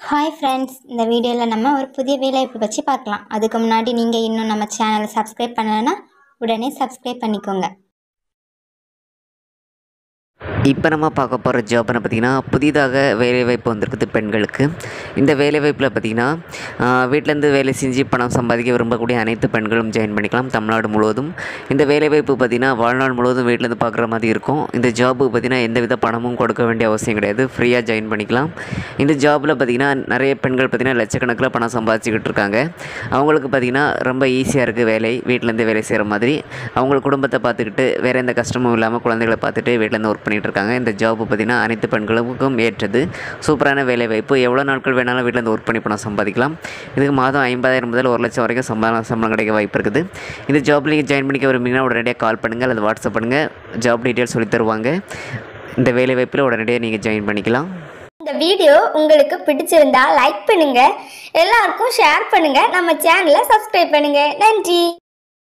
hi friends இந்த வீடியோவில் நம்ம ஒரு புதிய வேலைவாய்ப்பு பற்றி பார்க்கலாம் அதுக்கு முன்னாடி நீங்கள் இன்னும் நம்ம சேனலை சப்ஸ்கிரைப் பண்ணலைன்னா உடனே சப்ஸ்கிரைப் பண்ணிக்கோங்க இப்போ நம்ம பார்க்க போகிற ஜாப்னு பார்த்திங்கன்னா புதிதாக வேலைவாய்ப்பு வந்திருக்குது பெண்களுக்கு இந்த வேலைவாய்ப்பில் பார்த்திங்கன்னா வீட்டிலேருந்து வேலை செஞ்சு பணம் சம்பாதிக்க விரும்பக்கூடிய அனைத்து பெண்களும் ஜாயின் பண்ணிக்கலாம் தமிழ்நாடு முழுவதும் இந்த வேலைவாய்ப்பு பார்த்திங்கன்னா வாழ்நாள் முழுவதும் வீட்டிலேருந்து பார்க்குற மாதிரி இருக்கும் இந்த ஜாபுக்கு பார்த்திங்கன்னா எந்த வித பணமும் கொடுக்க வேண்டிய அவசியம் கிடையாது ஃப்ரீயாக ஜாயின் பண்ணிக்கலாம் இந்த ஜாபில் பார்த்திங்கன்னா நிறைய பெண்கள் பார்த்திங்கன்னா லட்சக்கணக்கில் பணம் சம்பாதிச்சுக்கிட்டு இருக்காங்க அவங்களுக்கு பார்த்திங்கன்னா ரொம்ப ஈஸியாக இருக்குது வேலை வீட்டிலேருந்து வேலை செய்கிற மாதிரி அவங்க குடும்பத்தை பார்த்துக்கிட்டு வேறு எந்த கஷ்டமும் இல்லாமல் குழந்தைகளை பார்த்துட்டு வீட்டிலேருந்து ஒர்க் பண்ணிகிட்டு இருக்காங்க இந்த ஜாப் பார்த்திங்கன்னா அனைத்து பெண்களுக்கும் ஏற்றது சூப்பரான வேலை வாய்ப்பு எவ்வளோ நாட்கள் வேணாலும் வீட்டிலேருந்து ஒர்க் பண்ணி பணம் சம்பாதிக்கலாம் இதுக்கு மாதம் ஐம்பதாயிரம் முதல் ஒரு லட்சம் வரைக்கும் சம்பளம் சம்பளம் கிடைக்க வாய்ப்பு இருக்குது இந்த ஜாப்பில் நீங்கள் ஜாயின் பண்ணிக்க விரும்பிங்கன்னா உடனடியாக கால் பண்ணுங்கள் அல்லது வாட்ஸ்அப் பண்ணுங்கள் ஜாப் டீட்டெயில்ஸ் சொல்லி தருவாங்க இந்த வேலை வாய்ப்பில் உடனடியாக நீங்கள் ஜாயின் பண்ணிக்கலாம் இந்த வீடியோ உங்களுக்கு பிடிச்சிருந்தா லைக் பண்ணுங்க எல்லாருக்கும் ஷேர் பண்ணுங்க நம்ம சேனலை சப்ஸ்கிரைப் பண்ணுங்க நன்றி